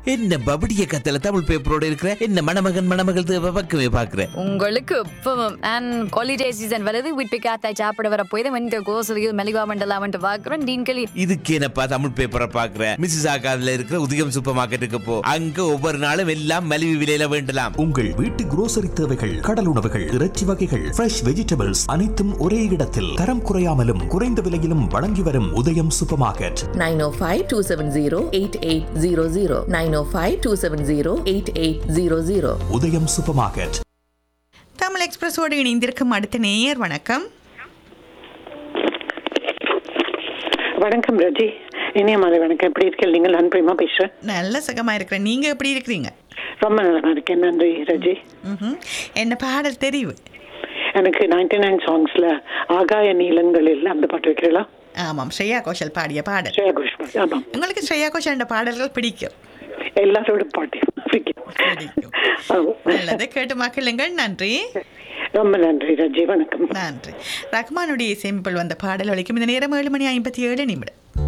என்ன பபடிய கத்தல தமிழ் பேப்பரோட இருக்கிற என்ன மணமகன் மணமகள் தேவை பக்கமே பாக்குறேன் உங்களுக்கு இப்பவும் அண்ட் ஹாலிடே சீசன் வருது வீட்டு காத்தாய் சாப்பிட வர போய் வந்து கோசலியில் மெலிகா மண்டலாம் வந்து பார்க்குறோம் டீன்களி இதுக்கு என்னப்பா தமிழ் பேப்பரை பாக்குறேன் மிஸ்ஸஸ் ஆகாதுல இருக்கிற உதயம் சூப்பர் மார்க்கெட்டுக்கு போ அங்க ஒவ்வொரு நாளும் எல்லாம் மலிவு விலையில வேண்டலாம் உங்கள் வீட்டு grocery தேவைகள் கடல் உணவுகள் இறைச்சி வகைகள் ஃப்ரெஷ் வெஜிடபிள்ஸ் அனைத்தும் ஒரே இடத்தில் தரம் குறையாமலும் குறைந்த விலையிலும் வழங்கி வரும் உதயம் சூப்பர் மார்க்கெட் 905-270-8800 905-270-8800 உதயம் சூப்பர் மார்க்கெட் தமிழ் எக்ஸ்பிரஸோடு இணைந்திருக்கும் அடுத்த நேயர் வணக்கம் வணக்கம் ரஜி இனிய மாலை வணக்கம் எப்படி இருக்கீங்க நீங்கள் அன்புமா பேசுறேன் நல்ல சுகமா இருக்கிறேன் நீங்க எப்படி இருக்கிறீங்க ரொம்ப நல்லா இருக்கேன் நன்றி ரஜி ம்ஹும். என்ன பாடல் தெரிவு எனக்கு நைன்டி நைன் சாங்ஸ்ல ஆகாய நீளங்களில் அந்த பாட்டு வைக்கிறீங்களா ஆமாம் ஸ்ரேயா கோஷல் பாடிய பாடல் ஸ்ரேயா கோஷ்பால் ஆமாம் உங்களுக்கு ஸ்ரேயா கோஷல் பாடல்கள் பிடிக்கும் எல்லாரோட பாட்டையும் பிடிக்கும். பிடிக்கும் ஆமா. நல்லது கேட்டு மக்களுங்கள் நன்றி ரொம்ப நன்றி ரஜி வணக்கம் நன்றி ரஹ்மானுடைய இசையமைப்பில் வந்த பாடல் வலிக்கும் இந்த நேரம் ஏழு மணி ஐம்பத்தி ஏழு நிமிடம்